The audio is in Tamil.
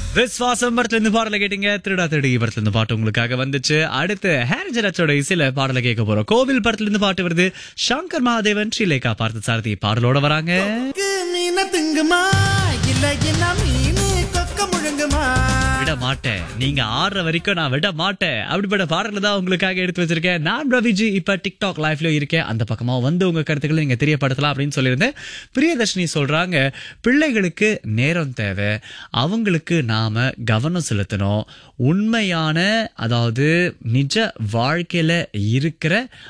விஸ்வாசம் படத்துல இருந்து பாடல கேட்டீங்க திருடா திருடி படத்துல இருந்து பாட்டு உங்களுக்காக வந்துச்சு அடுத்து ஹேரிஜராஜோட இசையில பாடல கேட்க போறோம் கோவில் படத்துல இருந்து பாட்டு வருது சங்கர் மகாதேவன் ஸ்ரீலேகா பார்த்து சாரதி பாடலோட வராங்க மீன திங்குமா இல்ல என்ன மீன் கொக்க முழுங்குமா விட மாட்டேன் நீங்க ஆடுற வரைக்கும் நான் விட மாட்டேன் அப்படிப்பட்ட பாடல்கள் தான் உங்களுக்காக எடுத்து வச்சிருக்கேன் நான் ரவிஜி இப்ப டிக்டாக் லைவ்ல இருக்கேன் அந்த பக்கமா வந்து உங்க கருத்துக்களை நீங்க தெரியப்படுத்தலாம் அப்படின்னு சொல்லியிருந்தேன் பிரியதர்ஷினி சொல்றாங்க பிள்ளைகளுக்கு நேரம் தேவை அவங்களுக்கு நாம கவனம் செலுத்தணும் உண்மையான அதாவது நிஜ வாழ்க்கையில இருக்கிற